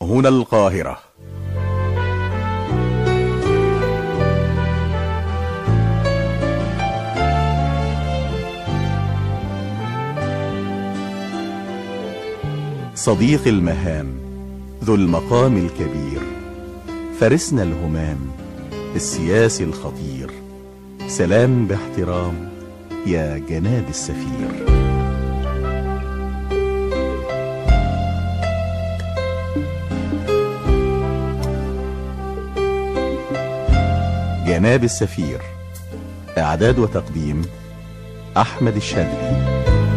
هنا القاهرة صديق المهام ذو المقام الكبير فرسنا الهمام السياسي الخطير سلام باحترام يا جناب السفير جناب السفير اعداد وتقديم احمد الشاذلي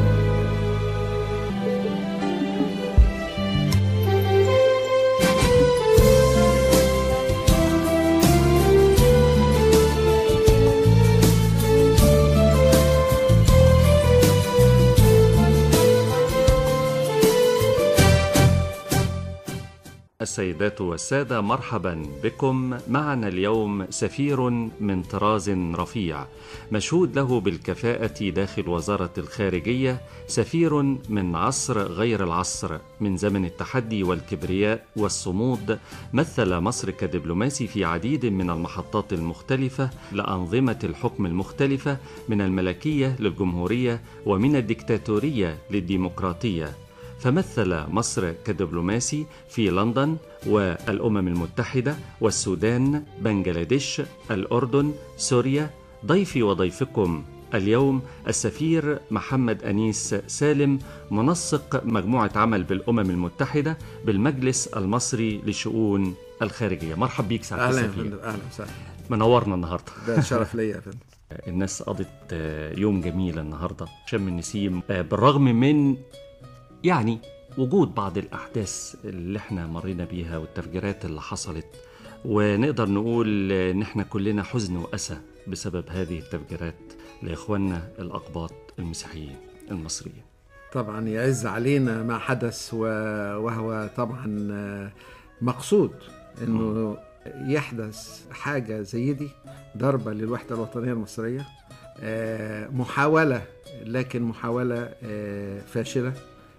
السيدات والسادة مرحبا بكم معنا اليوم سفير من طراز رفيع مشهود له بالكفاءة داخل وزارة الخارجية سفير من عصر غير العصر من زمن التحدي والكبرياء والصمود مثل مصر كدبلوماسي في عديد من المحطات المختلفة لأنظمة الحكم المختلفة من الملكية للجمهورية ومن الدكتاتورية للديمقراطية فمثل مصر كدبلوماسي في لندن والأمم المتحدة والسودان بنجلاديش الأردن سوريا ضيفي وضيفكم اليوم السفير محمد أنيس سالم منسق مجموعة عمل بالأمم المتحدة بالمجلس المصري لشؤون الخارجية مرحب بيك سعادة اهلا يا السفير فندم اهلا وسهلا منورنا النهاردة ده شرف ليا يا فندم الناس قضت يوم جميل النهارده شم النسيم بالرغم من يعني وجود بعض الاحداث اللي احنا مرينا بيها والتفجيرات اللي حصلت ونقدر نقول ان احنا كلنا حزن واسى بسبب هذه التفجيرات لاخواننا الاقباط المسيحيين المصريين طبعا يعز علينا ما حدث و- وهو طبعا آه، مقصود انه يحدث حاجه زي دي ضربه للوحده الوطنيه المصريه آه، محاوله لكن محاوله آه، فاشله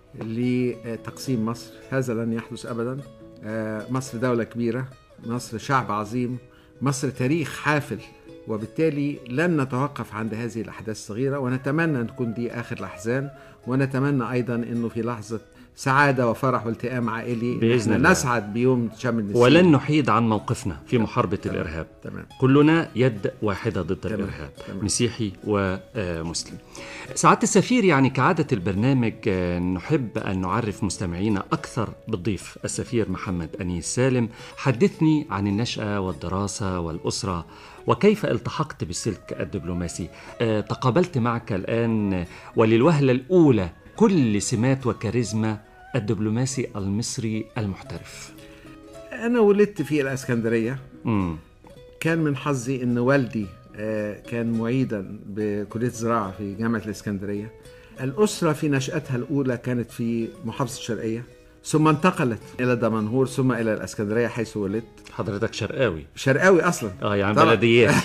لتقسيم مصر هذا لن يحدث ابدا آه، مصر دوله كبيره مصر شعب عظيم مصر تاريخ حافل وبالتالي لن نتوقف عند هذه الاحداث الصغيره ونتمنى ان تكون دي اخر الاحزان ونتمنى ايضا انه في لحظه سعاده وفرح والتئام عائلي بإذن إحنا الله. نسعد بيوم شم النسيم ولن نحيد عن موقفنا في محاربه تمام. الارهاب تمام كلنا يد واحدة ضد تمام. الإرهاب تمام. مسيحي ومسلم سعادة السفير يعني كعادة البرنامج آه، نحب أن نعرف مستمعينا أكثر بالضيف السفير محمد أنيس سالم حدثني عن النشأة والدراسة والأسرة وكيف التحقت بالسلك الدبلوماسي آه، تقابلت معك الآن وللوهلة الأولى كل سمات وكاريزما الدبلوماسي المصري المحترف انا ولدت في الاسكندريه مم. كان من حظي ان والدي آه، كان معيدا بكليه الزراعه في جامعه الاسكندريه الاسره في نشاتها الاولى كانت في محافظه الشرقيه ثم انتقلت الى دمنهور ثم الى الاسكندريه حيث ولدت حضرتك شرقاوي شرقاوي اصلا اه يعني طبعاً. بلديات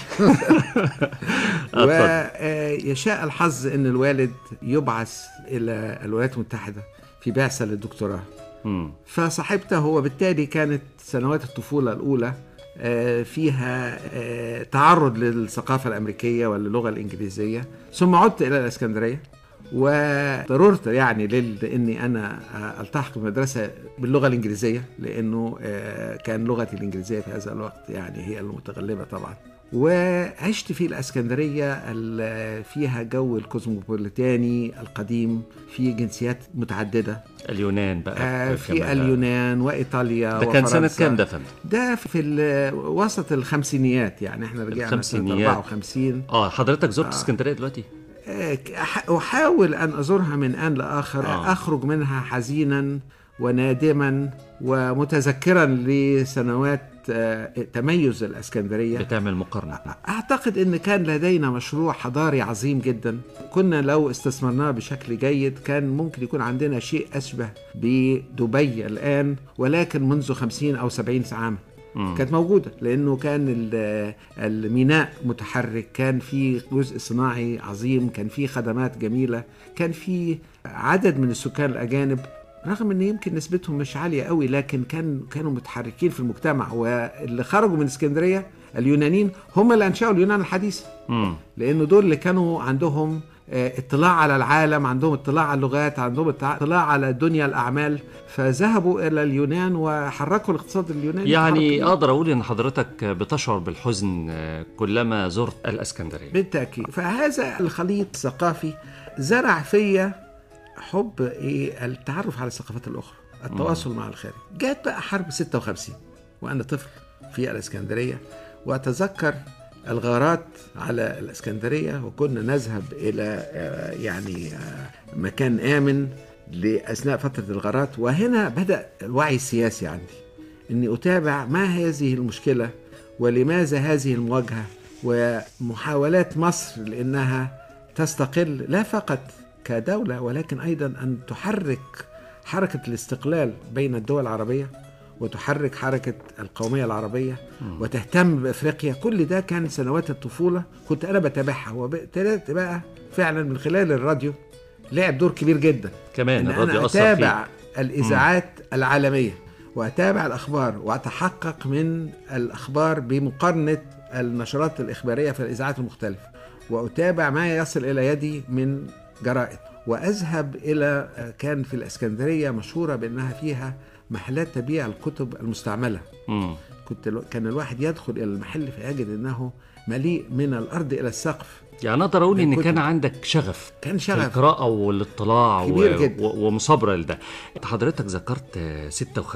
اتفضل ويشاء الحظ ان الوالد يبعث الى الولايات المتحده في بعثه للدكتوراه مم. فصاحبته وبالتالي كانت سنوات الطفولة الأولى آه، فيها آه، تعرض للثقافة الأمريكية واللغة الإنجليزية ثم عدت إلى الإسكندرية وضررت يعني لل- لاني انا آه، التحق بمدرسه باللغه الانجليزيه لانه آه، كان لغتي الانجليزيه في هذا الوقت يعني هي المتغلبه طبعا وعشت في الاسكندريه ال- فيها جو الكوزموبوليتاني القديم في جنسيات متعدده اليونان بقى آه، في كمان. اليونان وايطاليا ده كان سنة وفرنسا. كام ده فندم؟ ده في ال- وسط الخمسينيات يعني احنا رجعنا سنة الخمسينيات. 54 اه حضرتك زرت اسكندريه دلوقتي؟ آه، أح- احاول ان ازورها من ان لاخر آه. آه. اخرج منها حزينا ونادما ومتذكرا لسنوات آه، تميز الاسكندريه بتعمل مقارنه اعتقد ان كان لدينا مشروع حضاري عظيم جدا كنا لو استثمرناه بشكل جيد كان ممكن يكون عندنا شيء اشبه بدبي الان ولكن منذ 50 او 70 عاما مم. كانت موجودة لأنه كان ال- الميناء متحرك كان في جزء صناعي عظيم كان في خدمات جميلة كان في عدد من السكان الأجانب رغم ان يمكن نسبتهم مش عاليه قوي لكن كان كانوا متحركين في المجتمع واللي خرجوا من اسكندريه اليونانيين هم اللي انشأوا اليونان الحديثه مم. لانه دول اللي كانوا عندهم آه، اطلاع على العالم عندهم اطلاع على اللغات عندهم اطلاع على دنيا الاعمال فذهبوا الى اليونان وحركوا الاقتصاد اليوناني يعني حركة- اقدر اقول ان حضرتك بتشعر بالحزن آه، كلما زرت الاسكندريه بالتاكيد فهذا الخليط الثقافي زرع فيا حب ايه التعرف على الثقافات الاخرى التواصل مع الخارج جات بقى حرب 56 وانا طفل في الاسكندريه واتذكر الغارات على الاسكندريه وكنا نذهب الى آه، يعني آه، مكان امن لاثناء فتره الغارات وهنا بدا الوعي السياسي عندي اني اتابع ما هذه المشكله ولماذا هذه المواجهه ومحاولات مصر لانها تستقل لا فقط كدوله ولكن ايضا ان تحرك حركه الاستقلال بين الدول العربيه وتحرك حركه القوميه العربيه وتهتم بافريقيا كل ده كان سنوات الطفوله كنت انا بتابعها وابتدأت بقى فعلا من خلال الراديو لعب دور كبير جدا كمان ان الراديو انا اثر اتابع فيك الاذاعات العالميه واتابع الاخبار واتحقق من الاخبار بمقارنه النشرات الاخباريه في الاذاعات المختلفه واتابع ما يصل الى يدي من جرائد واذهب الى كان في الاسكندريه مشهوره بانها فيها محلات تبيع الكتب المستعمله مم. كنت الو- كان الواحد يدخل الى المحل فيجد انه مليء من الارض الى السقف يعني اقدر اقول ان بالكتب. كان عندك شغف كان في شغف القراءة والاطلاع كبير و... جدا. و... ومصابرة لده حضرتك ذكرت آه،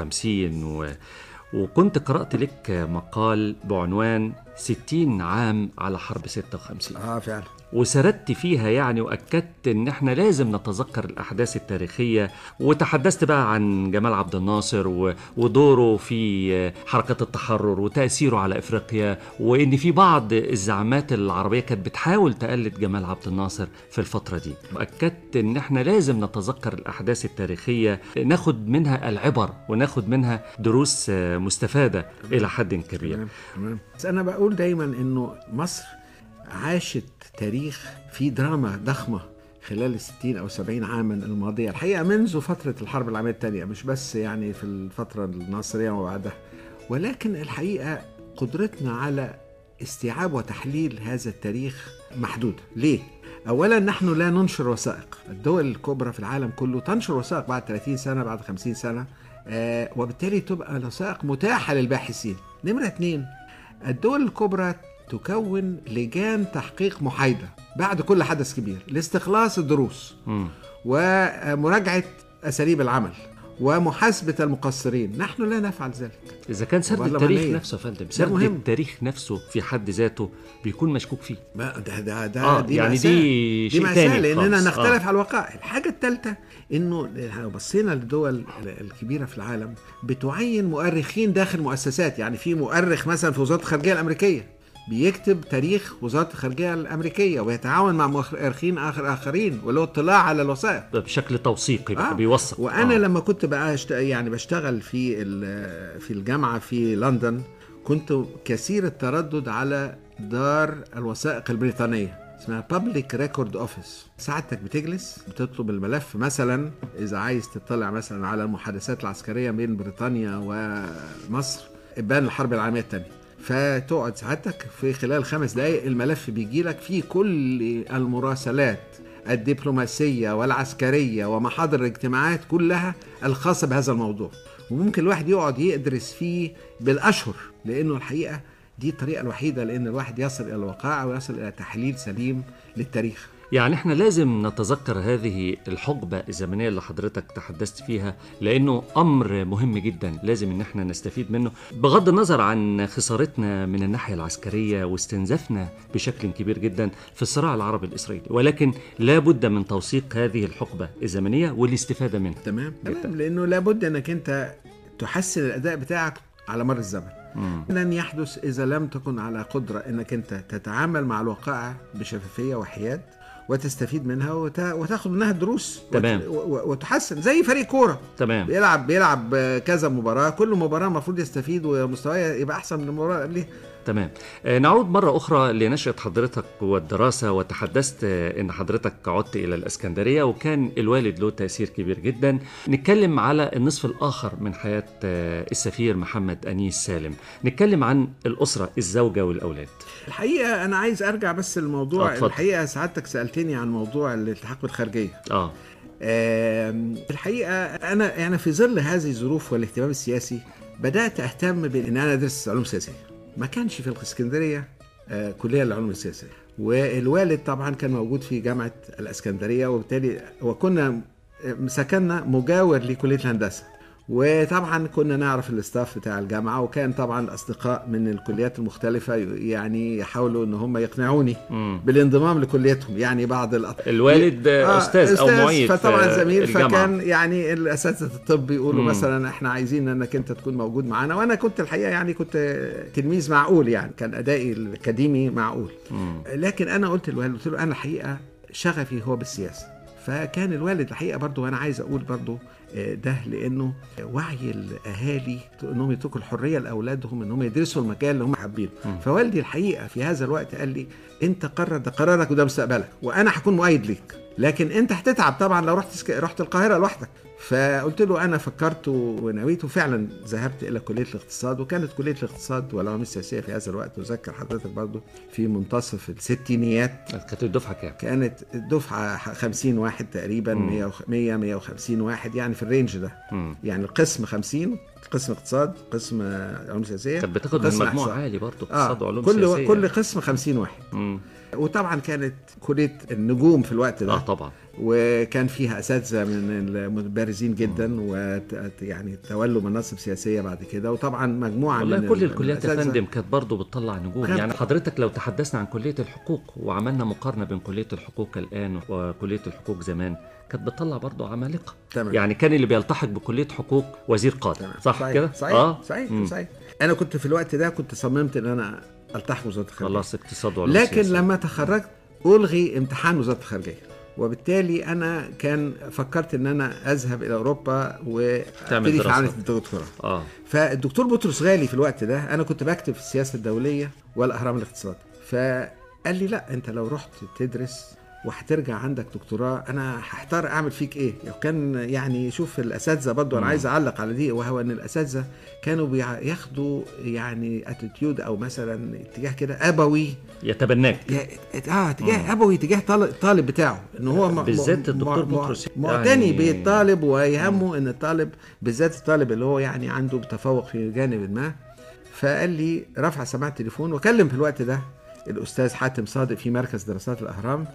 56 و... وكنت قرأت لك مقال بعنوان 60 عام على حرب 56 اه فعلا وسردت فيها يعني واكدت ان احنا لازم نتذكر الاحداث التاريخيه وتحدثت بقى عن جمال عبد الناصر و- ودوره في حركه التحرر وتاثيره على افريقيا وان في بعض الزعامات العربيه كانت بتحاول تقلد جمال عبد الناصر في الفتره دي واكدت ان احنا لازم نتذكر الاحداث التاريخيه ناخد منها العبر وناخد منها دروس مستفاده الى حد كبير تمام تمام بس انا بقول دايما انه مصر عاشت تاريخ فيه دراما ضخمه خلال الستين أو سبعين عاما الماضية الحقيقة منذ فترة الحرب العالمية الثانية مش بس يعني في الفترة الناصرية وبعدها ولكن الحقيقة قدرتنا على استيعاب وتحليل هذا التاريخ محدودة ليه؟ أولا نحن لا ننشر وثائق الدول الكبرى في العالم كله تنشر وثائق بعد 30 سنة بعد 50 سنة آه وبالتالي تبقى الوثائق متاحة للباحثين نمرة اتنين الدول الكبرى تكون لجان تحقيق محايدة بعد كل حدث كبير لاستخلاص الدروس مم. ومراجعة أساليب العمل ومحاسبة المقصرين نحن لا نفعل ذلك إذا كان سرد والله التاريخ معنية. نفسه يا فندم سرد مهم. التاريخ نفسه في حد ذاته بيكون مشكوك فيه ما ده ده ده آه، دي يعني مأساة. دي دي شيء مأساة تاني لأننا خالص. نختلف آه. على الوقائع الحاجة الثالثة إنه لو بصينا للدول الكبيرة في العالم بتعين مؤرخين داخل مؤسسات يعني في مؤرخ مثلا في وزارة الخارجية الأمريكية بيكتب تاريخ وزارة الخارجية الأمريكية ويتعاون مع مؤرخين آخر آخرين وله اطلاع على الوثائق بشكل توثيقي بقى آه. بيوثق وانا آه. لما كنت بقى أشت... يعني بشتغل في ال- في الجامعه في لندن كنت كثير التردد على دار الوثائق البريطانيه اسمها Public Record Office ساعتك بتجلس بتطلب الملف مثلا اذا عايز تطلع مثلا على المحادثات العسكريه بين بريطانيا ومصر ابان الحرب العالميه الثانيه فتقعد ساعتك في خلال خمس دقائق الملف بيجي لك فيه كل المراسلات الدبلوماسية والعسكرية ومحاضر الاجتماعات كلها الخاصة بهذا الموضوع وممكن الواحد يقعد يدرس فيه بالأشهر لأنه الحقيقة دي الطريقة الوحيدة لأن الواحد يصل إلى الواقع ويصل إلى تحليل سليم للتاريخ يعني احنا لازم نتذكر هذه الحقبة الزمنية اللي حضرتك تحدثت فيها لأنه أمر مهم جدا لازم إن احنا نستفيد منه بغض النظر عن خسارتنا من الناحية العسكرية واستنزافنا بشكل كبير جدا في الصراع العربي الإسرائيلي ولكن لا بد من توثيق هذه الحقبة الزمنية والاستفادة منها تمام جدا. تمام لأنه لابد أنك أنت تحسن الأداء بتاعك على مر الزمن مم. لن يحدث إذا لم تكن على قدرة أنك أنت تتعامل مع الواقعة بشفافية وحياد وتستفيد منها وت... وتاخد منها الدروس تمام. وت... و... وتحسن زي فريق كورة تمام بيلعب بيلعب كذا مباراة كل مباراة المفروض يستفيد ومستواه يبقى أحسن من المباراة اللي قبلها تمام آه، نعود مرة أخرى لنشأة حضرتك والدراسة وتحدثت آه، إن حضرتك عدت إلى الإسكندرية وكان الوالد له تأثير كبير جدا نتكلم على النصف الآخر من حياة آه، السفير محمد أنيس سالم نتكلم عن الأسرة الزوجة والأولاد الحقيقه انا عايز ارجع بس الموضوع آه، اتفضل. الحقيقه سعادتك سالتني عن موضوع الالتحاق بالخارجيه آه آم، الحقيقه انا يعني في ظل هذه الظروف والاهتمام السياسي بدات اهتم بان انا ادرس علوم سياسيه ما كانش في الاسكندريه آه، كليه للعلوم السياسيه والوالد طبعا كان موجود في جامعه الاسكندريه وبالتالي وكنا سكننا مجاور لكليه الهندسه وطبعا كنا نعرف الاستاف بتاع الجامعه وكان طبعا الاصدقاء من الكليات المختلفه يعني يحاولوا ان هم يقنعوني مم. بالانضمام لكليتهم يعني بعض الأط... الوالد آه، أستاذ أو معيد في فطبعا زميل الجامعة. فكان يعني الاساتذه الطب يقولوا مم. مثلا احنا عايزين انك انت تكون موجود معانا وانا كنت الحقيقه يعني كنت تلميذ معقول يعني كان ادائي الاكاديمي معقول مم. لكن انا قلت للوالد قلت له انا الحقيقه شغفي هو بالسياسه فكان الوالد الحقيقه برضو وانا عايز اقول برضو آه، ده لانه وعي الاهالي انهم يتركوا الحريه لاولادهم انهم يدرسوا المجال اللي هم حابينه فوالدي الحقيقه في هذا الوقت قال لي انت قرر ده قرارك وده مستقبلك وانا هكون مؤيد ليك لكن انت هتتعب طبعا لو رحت سك... رحت القاهره لوحدك فقلت له انا فكرت ونويت وفعلا ذهبت الى كليه الاقتصاد وكانت كليه الاقتصاد والعلوم السياسيه في هذا الوقت اذكر حضرتك برضو في منتصف الستينيات كانت الدفعة كام؟ كانت الدفعه 50 واحد تقريبا مم. 100 100 150 واحد يعني في الرينج ده مم. يعني القسم 50 قسم اقتصاد قسم علوم سياسيه كانت بتاخد من قسم مجموع إحصاء. عالي برضه اه اقتصاد وعلوم كل سياسية كل قسم 50 واحد مم. وطبعا كانت كليه النجوم في الوقت ده اه طبعا وكان فيها اساتذه من المبارزين جدا ويعني تولوا مناصب سياسيه بعد كده وطبعا مجموعه والله من كل ال- الكليات يا الأساتذة- فندم كانت برضه بتطلع نجوم كانت- يعني حضرتك لو تحدثنا عن كلية الحقوق وعملنا مقارنة بين كلية الحقوق الآن وكلية الحقوق زمان كانت بتطلع برضه عمالقة تمام. يعني كان اللي بيلتحق بكلية حقوق وزير قادم تمام. صح صحيح. كده؟ صحيح اه صحيح مم. صحيح انا كنت في الوقت ده كنت صممت ان انا التحق بوزاره الخارجيه خلاص اقتصاد وعلوم لكن سياسية. لما تخرجت الغي امتحان وزاره الخارجيه وبالتالي انا كان فكرت ان انا اذهب الى اوروبا وابتدي في دراسات. عمليه الدكتوراه اه فالدكتور بطرس غالي في الوقت ده انا كنت بكتب في السياسه الدوليه والاهرام الاقتصاد فقال لي لا انت لو رحت تدرس وهترجع عندك دكتوراه انا هحتار اعمل فيك ايه لو كان يعني شوف الاساتذه برضه انا عايز اعلق على دي وهو ان الاساتذه كانوا بياخدوا يعني اتيتيود او مثلا اتجاه كده ابوي يتبناك يا- اه اتجاه ابوي تجاه طالب الطالب بتاعه ان هو م- بالذات م- الدكتور م- بطرس معتني يعني- بالطالب ويهمه ان الطالب بالذات الطالب اللي هو يعني عنده تفوق في جانب ما فقال لي رفع سماعه التليفون وكلم في الوقت ده الاستاذ حاتم صادق في مركز دراسات الاهرام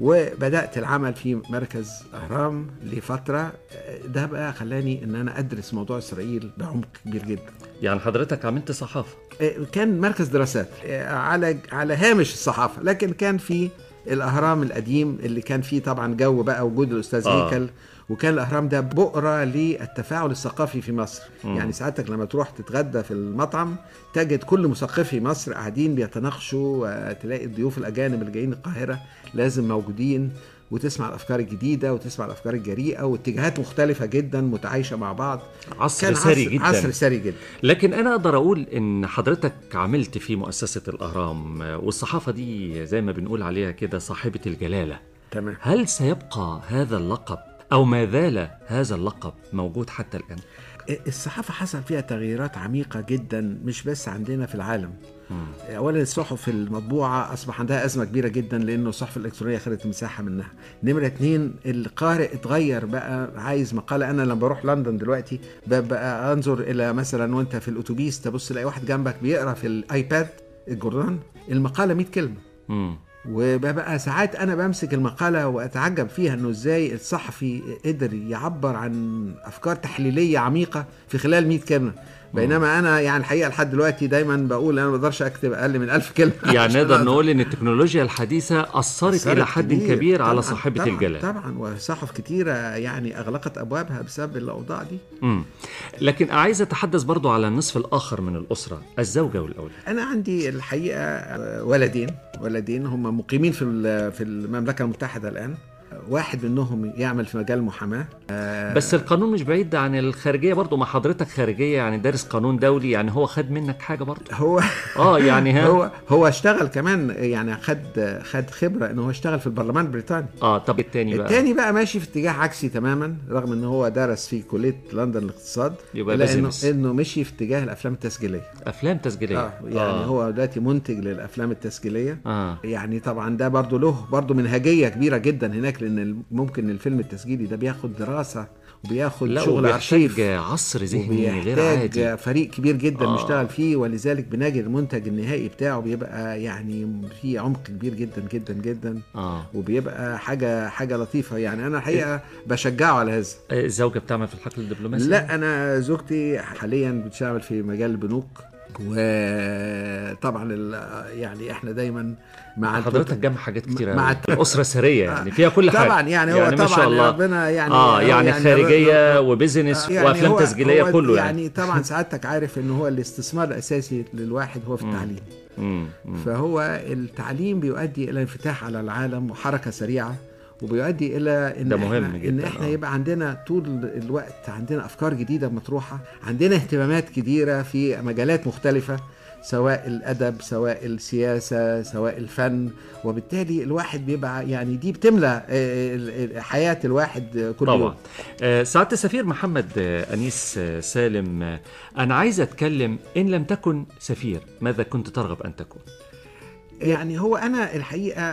وبدات العمل في مركز اهرام لفتره ده بقى خلاني ان انا ادرس موضوع اسرائيل بعمق كبير جدا يعني حضرتك عملت صحافة كان مركز دراسات على على هامش الصحافه لكن كان في الاهرام القديم اللي كان فيه طبعا جو بقى وجود الاستاذ آه. هيكل وكان الاهرام ده بؤره للتفاعل الثقافي في مصر مم. يعني ساعتك لما تروح تتغدى في المطعم تجد كل مثقفي مصر قاعدين بيتناقشوا وتلاقي الضيوف الاجانب اللي جايين القاهره لازم موجودين وتسمع الافكار الجديده وتسمع الافكار الجريئه واتجاهات مختلفه جدا متعايشه مع بعض عصر كان ثري عصر, جدا عصر ثري جدا لكن انا اقدر اقول ان حضرتك عملت في مؤسسة الاهرام والصحافة دي زي ما بنقول عليها كده صاحبة الجلالة تمام هل سيبقى هذا اللقب او ما زال هذا اللقب موجود حتى الان الصحافة حصل فيها تغييرات عميقة جدا مش بس عندنا في العالم اولا الصحف المطبوعه اصبح عندها ازمه كبيره جدا لانه الصحف الالكترونيه خدت مساحه منها نمره اتنين القارئ اتغير بقى عايز مقاله انا لما بروح لندن دلوقتي ببقى انظر الى مثلا وانت في الاتوبيس تبص تلاقي واحد جنبك بيقرا في الايباد الجورنال المقاله 100 كلمه مم. وبقى ساعات انا بمسك المقاله واتعجب فيها انه ازاي الصحفي قدر يعبر عن افكار تحليليه عميقه في خلال 100 كلمه بينما انا يعني الحقيقه لحد دلوقتي دايما بقول انا ما بقدرش اكتب اقل من ألف كلمه يعني عشان نقدر أقدر- نقول ان التكنولوجيا الحديثة اثرت, أثرت الى حد كبير, على طبعاً صاحبة طبعاً الجلالة طبعا وصحف كتيره يعني اغلقت ابوابها بسبب الاوضاع دي مم. لكن عايز اتحدث برضو على النصف الاخر من الاسرة الزوجة والاولاد انا عندي الحقيقه ولدين ولدين هم مقيمين في ال- في المملكه المتحده الان واحد منهم يعمل في مجال المحاماه بس القانون مش بعيد عن الخارجيه برضو ما حضرتك خارجيه يعني دارس قانون دولي يعني هو خد منك حاجه برضو هو اه يعني ها هو هو اشتغل كمان يعني خد خد خبره ان هو اشتغل في البرلمان البريطاني اه طب التاني بقى التاني بقى ماشي في اتجاه عكسي تماما رغم ان هو درس في كليه لندن الاقتصاد يبقى الا انه بيزنس. انه مشي في اتجاه الافلام التسجيليه افلام تسجيليه اه يعني هو دلوقتي منتج للافلام التسجيليه اه يعني طبعا ده برضو له برضو منهجيه كبيره جدا هناك لان ممكن الفيلم التسجيلي ده بياخد دراسه وبياخد لا شغل ارشيف وبيحتاج عصر ذهني غير وبيحتاج عادي فريق كبير جدا آه. بيشتغل فيه ولذلك بنجد المنتج النهائي بتاعه بيبقى يعني فيه عمق كبير جدا جدا جدا اه وبيبقى حاجه حاجه لطيفه يعني انا الحقيقه بشجعه على هذا الزوجه بتعمل في الحقل الدبلوماسي لا انا زوجتي حاليا بتشتغل في مجال البنوك وطبعا ال- يعني احنا دايما مع حضرتك جمع حاجات كتير مع مع الت- الاسره سريه يعني فيها كل حاجه طبعا يعني هو يعني ما طبعا شاء الله ربنا يعني اه هو يعني, خارجيه وبزنس يعني وافلام هو- تسجيليه هو كله يعني, يعني طبعا سعادتك عارف ان هو الاستثمار الاساسي للواحد هو في التعليم مم. مم. فهو التعليم بيؤدي الى انفتاح على العالم وحركه سريعه وبيؤدي الى ان ده احنا مهم ان جداً، احنا آه. يبقى عندنا طول الوقت عندنا افكار جديده مطروحه عندنا اهتمامات كتيره في مجالات مختلفه سواء الادب سواء السياسه سواء الفن وبالتالي الواحد بيبقى يعني دي بتملى آه، ال- ال- حياه الواحد آه، كل طبعا يوم آه، سعاده السفير محمد آه، انيس آه، سالم آه، انا عايز اتكلم ان لم تكن سفير ماذا كنت ترغب ان تكون يعني هو انا الحقيقه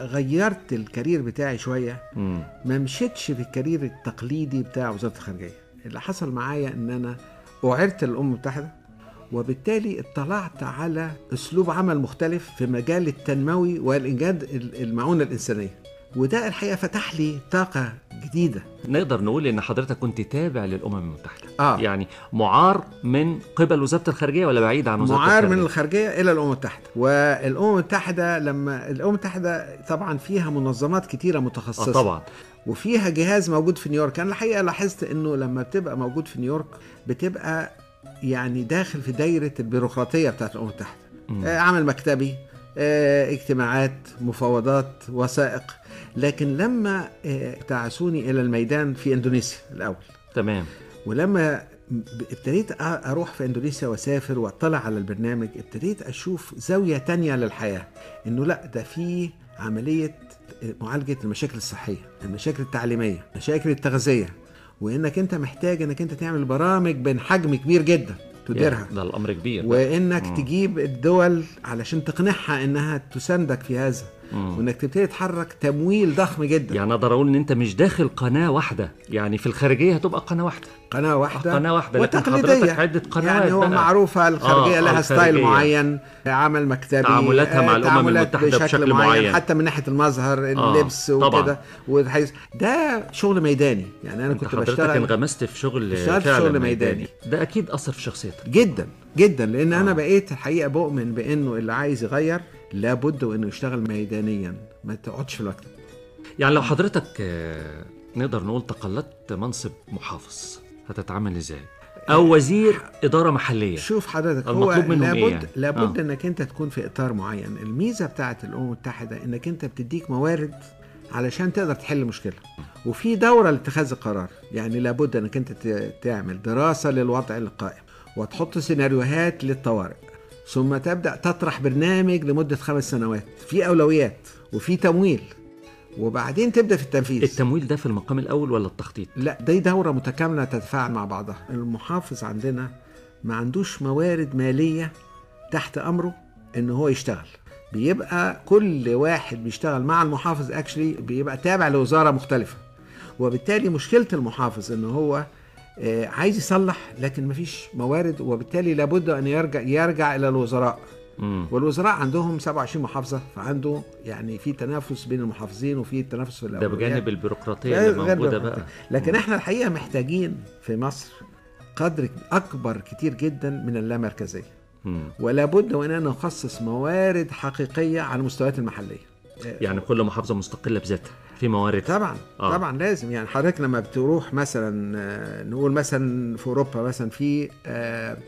غيرت الكارير بتاعي شويه مم. ما مشيتش في الكارير التقليدي بتاع وزاره الخارجيه اللي حصل معايا ان انا اعرت للامم المتحده وبالتالي اطلعت على اسلوب عمل مختلف في مجال التنموي والانجاد ال- المعونه الانسانيه وده الحقيقه فتح لي طاقه جديده نقدر نقول ان حضرتك كنت تابع للامم المتحده آه. يعني معار من قبل وزاره الخارجيه ولا بعيد عن وزاره معار من الخارجيه الخارجيه الى الامم المتحده والامم المتحده لما الامم المتحده طبعا فيها منظمات كتيره متخصصه اه طبعا وفيها جهاز موجود في نيويورك انا الحقيقه لاحظت انه لما بتبقى موجود في نيويورك بتبقى يعني داخل في دايره البيروقراطيه بتاعت الامم المتحده مم. آه، عمل مكتبي آه، اجتماعات مفاوضات وثائق لكن لما آه، تعسوني الى الميدان في اندونيسيا الاول تمام ولما ب- ابتديت أ- اروح في اندونيسيا واسافر واطلع على البرنامج ابتديت اشوف زاويه تانية للحياه انه لا ده في عمليه معالجه المشاكل الصحيه المشاكل التعليميه مشاكل التغذيه وانك انت محتاج انك انت تعمل برامج بين حجم كبير جدا تديرها ده الامر كبير ده. وانك مم. تجيب الدول علشان تقنعها انها تساندك في هذا مم. وانك تبتدي تحرك تمويل ضخم جدا يعني اقدر اقول ان انت مش داخل قناه واحده يعني في الخارجيه هتبقى قناه واحده قناه واحده قناة واحدة، لكن وتقليديه حضرتك عدة قنوات يعني هو بقى. معروفه الخارجيه آه، لها الخارجية. ستايل معين عمل مكتبي تعاملاتها مع آه، الأمم تعاملات المتحدة بشكل معين. حتى من ناحيه المظهر اللبس طبعاً. وكده والحيث ده شغل ميداني يعني انا انت كنت حضرتك بشتغل انغمست في شغل اشتغلت في فعلا شغل ميداني. ميداني. ده اكيد اثر في شخصيتك جدا جدا لان انا آه. بقيت الحقيقه بؤمن بانه اللي عايز يغير لابد وانه يشتغل ميدانيا ما تقعدش في المكتب يعني لو حضرتك آه، نقدر نقول تقلدت منصب محافظ هتتعامل ازاي او وزير اداره محليه شوف حضرتك هو المطلوب منهم لابد إيه يعني؟ لابد آه. انك انت تكون في اطار معين الميزه بتاعت الامم المتحده انك انت بتديك موارد علشان تقدر تحل مشكله وفي دوره لاتخاذ القرار يعني لابد انك انت ت- تعمل دراسه للوضع القائم وتحط سيناريوهات للطوارئ ثم تبدا تطرح برنامج لمده خمس سنوات في اولويات وفي تمويل وبعدين تبدا في التنفيذ التمويل ده في المقام الاول ولا التخطيط لا دي دورة متكاملة تتفاعل مع بعضها المحافظ عندنا ما عندوش موارد مالية تحت أمره إن هو يشتغل بيبقى كل واحد بيشتغل مع المحافظ اكشلي بيبقى تابع لوزارة مختلفة وبالتالي مشكلة المحافظ إن هو آه، عايز يصلح لكن مفيش موارد وبالتالي لابد أن يرجع يرجع إلى الوزراء مم. والوزراء عندهم 27 محافظة فعنده يعني في تنافس بين المحافظين وفي تنافس في ده الأولويات. بجانب البيروقراطيه غير- اللي غير موجوده بالقطع. بقى لكن احنا الحقيقه محتاجين في مصر قدر اكبر كتير جدا من اللامركزيه مم. ولا بد واننا نخصص موارد حقيقيه على المستويات المحليه يعني كل محافظه مستقله بذاتها في موارد طبعا آه. آه. طبعا لازم يعني حضرتك لما بتروح مثلا آه، نقول مثلا في اوروبا مثلا في آه،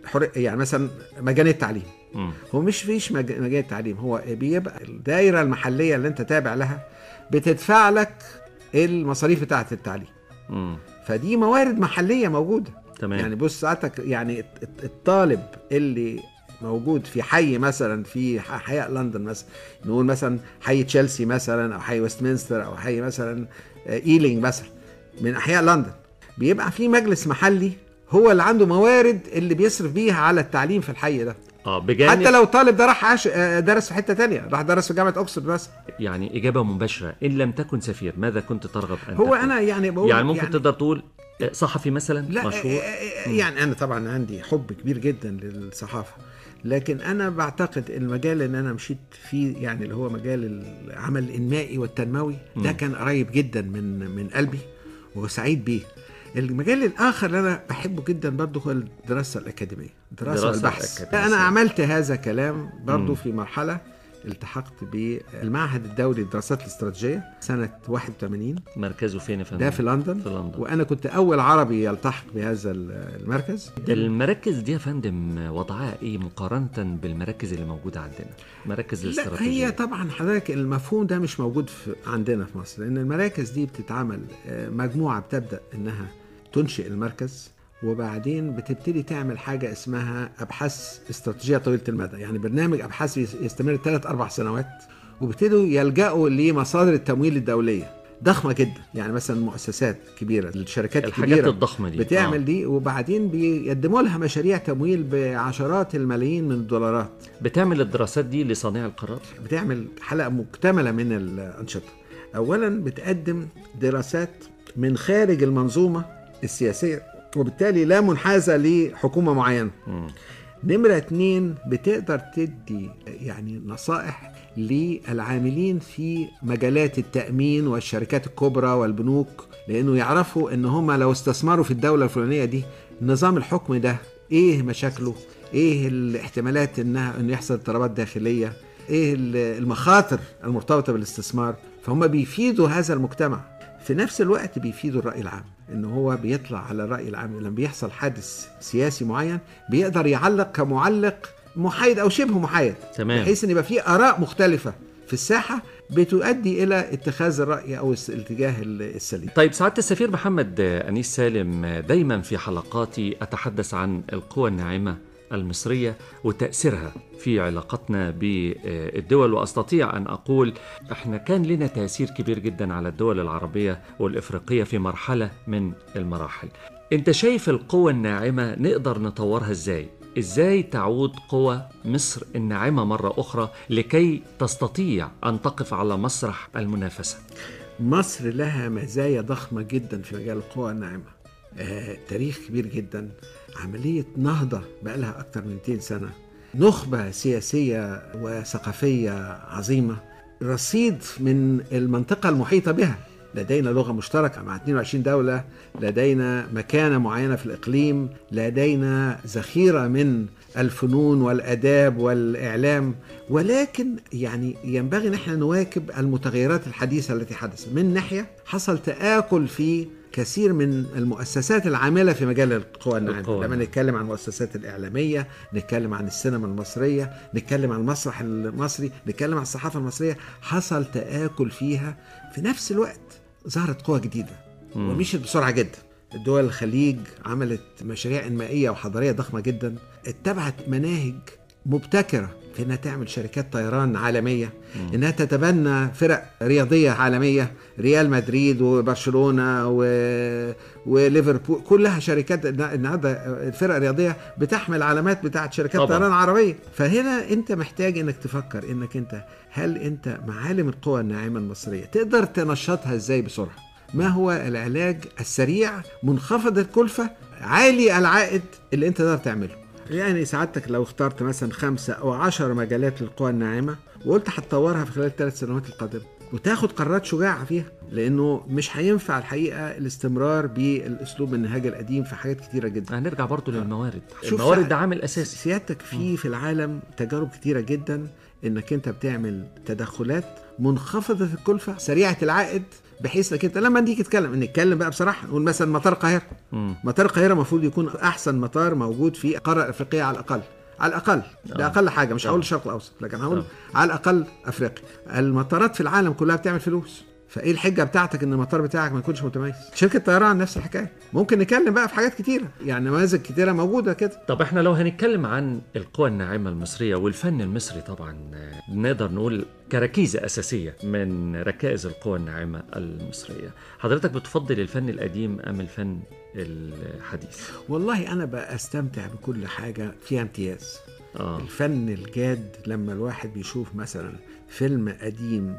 حر... يعني مثلا مجال التعليم مم. هو مش فيش مج... مجال التعليم هو بيبقى الدائره المحليه اللي انت تابع لها بتدفع لك المصاريف بتاعه التعليم مم. فدي موارد محليه موجوده تمام يعني بص ساعتك يعني الت- الطالب اللي موجود في حي مثلا في ح- احياء لندن مثلا نقول مثلا حي تشيلسي مثلا او حي ويستمنستر او حي مثلا آه، ايلينج مثلا من احياء لندن بيبقى في مجلس محلي هو اللي عنده موارد اللي بيصرف بيها على التعليم في الحي ده اه بجانب حتى لو طالب ده راح عاش آه، درس في حته تانية راح درس في جامعه اوكسفورد مثلا يعني اجابه مباشره ان لم تكن سفير ماذا كنت ترغب ان هو تكون؟ انا يعني بقول يعني ممكن تقدر تقول آه، صحفي مثلا لا مشهور آه، آه، يعني انا طبعا عندي حب كبير جدا للصحافه لكن انا بعتقد المجال اللي انا مشيت فيه يعني اللي هو مجال العمل الانمائي والتنموي ده كان قريب جدا من من قلبي وسعيد بيه المجال الاخر اللي انا بحبه جدا برضه هو الدراسه الاكاديميه الدراسه دراسة والبحث الأكاديمية. انا عملت هذا كلام برضه في مرحله التحقت بالمعهد الدولي للدراسات الاستراتيجيه سنه 81 مركزه فين يا فندم؟ ده في لندن في لندن وانا كنت اول عربي يلتحق بهذا المركز ده المراكز دي يا فندم وضعها ايه مقارنه بالمراكز اللي موجوده عندنا؟ مراكز لا الاستراتيجيه هي طبعا حضرتك المفهوم ده مش موجود في عندنا في مصر لان المراكز دي بتتعمل آه، مجموعه بتبدا انها تنشئ المركز وبعدين بتبتدي تعمل حاجه اسمها ابحاث استراتيجيه طويله المدى يعني برنامج ابحاث يس- يستمر ثلاث اربع سنوات وبيبتدوا يلجأوا لمصادر التمويل الدوليه ضخمه جدا يعني مثلا مؤسسات كبيره الشركات الحاجات الكبيره الضخمه دي بتعمل آه. دي وبعدين بيقدموا لها مشاريع تمويل بعشرات الملايين من الدولارات بتعمل الدراسات دي لصانع القرار؟ بتعمل حلقة مكتملة من الأنشطة أولا بتقدم دراسات من خارج المنظومة السياسية وبالتالي لا منحازة لحكومة معينة مم. نمرة اتنين بتقدر تدي يعني نصائح للعاملين في مجالات التأمين والشركات الكبرى والبنوك لأنه يعرفوا إن هم لو استثمروا في الدولة الفلانية دي نظام الحكم ده إيه مشاكله إيه الاحتمالات إنها إنه يحصل اضطرابات داخلية إيه ال- المخاطر المرتبطة بالاستثمار فهم بيفيدوا هذا المجتمع في نفس الوقت بيفيدوا الرأي العام ان هو بيطلع على الرأي العام لما بيحصل حادث سياسي معين بيقدر يعلق كمعلق محايد او شبه محايد تمام. بحيث ان يبقى في اراء مختلفة في الساحة بتؤدي الى اتخاذ الرأي او الس- الاتجاه ال- السليم طيب سعادة السفير محمد أنيس سالم دايما في حلقاتي أتحدث عن القوى الناعمة المصرية وتأثيرها في علاقتنا بالدول وأستطيع أن أقول إحنا كان لنا تأثير كبير جدا على الدول العربية والإفريقية في مرحلة من المراحل أنت شايف القوى الناعمة نقدر نطورها إزاي؟ إزاي تعود قوى مصر الناعمة مرة أخرى لكي تستطيع أن تقف على مسرح المنافسة؟ مصر لها مزايا ضخمة جدا في مجال القوى الناعمة آه، تاريخ كبير جدا عملية نهضة بقى لها أكثر من 200 سنة نخبة سياسية وثقافية عظيمة رصيد من المنطقة المحيطة بها لدينا لغة مشتركة مع 22 دولة لدينا مكانة معينة في الإقليم لدينا ذخيرة من الفنون والآداب والإعلام ولكن يعني ينبغي ان احنا نواكب المتغيرات الحديثة التي حدثت من ناحية حصل تآكل في كثير من المؤسسات العاملة في مجال القوى الناعمة القوى لما نتكلم عن المؤسسات الإعلامية نتكلم عن السينما المصرية نتكلم عن المسرح المصري نتكلم عن الصحافة المصرية حصل تآكل فيها في نفس الوقت ظهرت قوى جديدة مم. ومشيت بسرعة جدا الدول الخليج عملت مشاريع إنمائية وحضارية ضخمة جدا اتبعت مناهج مبتكرة في انها تعمل شركات طيران عالمية انها تتبنى فرق رياضية عالمية ريال مدريد وبرشلونة و... وليفربول كلها شركات النهارده الفرق الرياضية بتحمل علامات بتاعت شركات طبعاً. طيران عربية فهنا انت محتاج انك تفكر انك انت هل انت معالم القوى الناعمة المصرية تقدر تنشطها ازاي بسرعة ما هو العلاج السريع منخفض الكلفة عالي العائد اللي انت تقدر تعمله يعني سعادتك لو اخترت مثلا خمسة أو عشر مجالات للقوى الناعمة وقلت هتطورها في خلال الثلاث سنوات القادمة وتاخد قرارات شجاعة فيها لأنه مش هينفع الحقيقة الاستمرار بالأسلوب النهاج القديم في حاجات كتيرة جدا هنرجع برضو للموارد شوف الموارد سع- ده عامل أساسي سيادتك في في العالم تجارب كتيرة جدا انك انت بتعمل تدخلات منخفضة الكلفة سريعة العائد بحيث انك انت لما نيجي نتكلم نتكلم بقى بصراحه نقول مثلا مطار القاهره مم. مطار القاهره المفروض يكون احسن مطار موجود في القاره الافريقيه على الاقل على الاقل ده اقل حاجه مش هقول الشرق الاوسط لكن هقول على الاقل افريقيا المطارات في العالم كلها بتعمل فلوس فايه الحجه بتاعتك ان المطار بتاعك ما يكونش متميز شركه طيران نفس الحكايه ممكن نتكلم بقى في حاجات كتيره يعني نماذج كتيره موجوده كده طب احنا لو هنتكلم عن القوى الناعمة المصرية والفن المصري طبعا آه، نقدر نقول كركيزة أساسية من ركائز القوى الناعمة المصرية حضرتك بتفضل الفن القديم أم الفن الحديث؟ والله انا بقى استمتع بكل حاجه فيها امتياز آه. الفن الجاد لما الواحد بيشوف مثلا فيلم قديم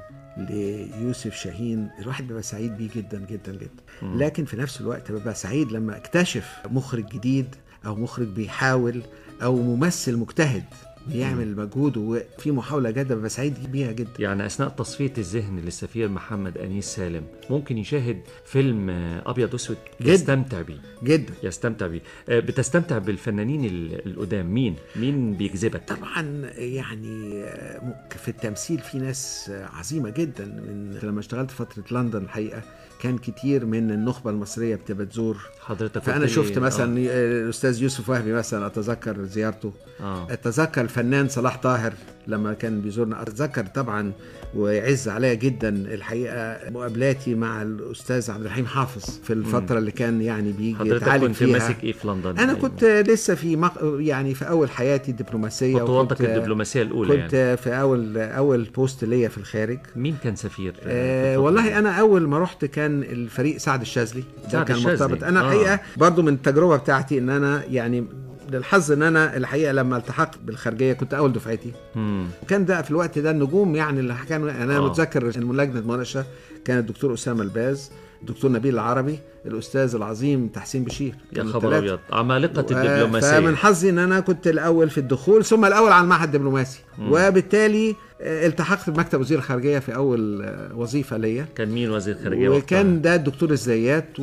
ليوسف شاهين الواحد بيبقى سعيد بيه جدا جدا جدا لكن في نفس الوقت ببقى سعيد لما اكتشف مخرج جديد او مخرج بيحاول او ممثل مجتهد بيعمل مجهود وفي محاوله جاده ببقى سعيد بيها جدا يعني أثناء تصفية الذهن للسفير محمد أنيس سالم ممكن يشاهد فيلم آه، أبيض وأسود جدا. يستمتع بيه جدا يستمتع بيه آه، بتستمتع بالفنانين ال- القدام مين؟ مين بيجذبك؟ طبعا يعني م- في التمثيل في ناس عظيمه جدا من لما اشتغلت فتره لندن الحقيقه كان كتير من النخبه المصريه بتبقى تزور حضرتك فانا قلت لي- شفت مثلا الاستاذ يوسف وهبي مثلا اتذكر زيارته آه. اتذكر الفنان صلاح طاهر لما كان بيزورنا اتذكر طبعا ويعز عليا جدا الحقيقه مقابلاتي مع الاستاذ عبد الرحيم حافظ في الفتره اللي كان يعني بيجي حضرتك يتعالج كنت فيها ماسك إيه في لندن؟ انا كنت لسه في مق... يعني في اول حياتي الدبلوماسيه خطواتك وكنت- الدبلوماسية الأولى كنت يعني في اول اول بوست ليا في الخارج مين كان سفير؟ آه، في آه الفترة والله دي؟ انا اول ما رحت كان الفريق سعد الشاذلي ده سعد كان الشاذلي. مرتبط انا آه. الحقيقه برضو من التجربه بتاعتي ان انا يعني للحظ ان انا الحقيقه لما التحقت بالخارجيه كنت اول دفعتي مم. وكان ده في الوقت ده النجوم يعني اللي كانوا انا آه. متذكر ان لجنه مناقشه كان الدكتور اسامه الباز الدكتور نبيل العربي الاستاذ العظيم تحسين بشير يا كانوا خبر الثلاثة. ابيض عمالقه و- الدبلوماسيه فمن حظي ان انا كنت الاول في الدخول ثم الاول على المعهد الدبلوماسي وبالتالي آه، التحقت بمكتب وزير الخارجيه في اول آه، وظيفه ليا كان مين وزير الخارجيه وكان ده الدكتور الزيات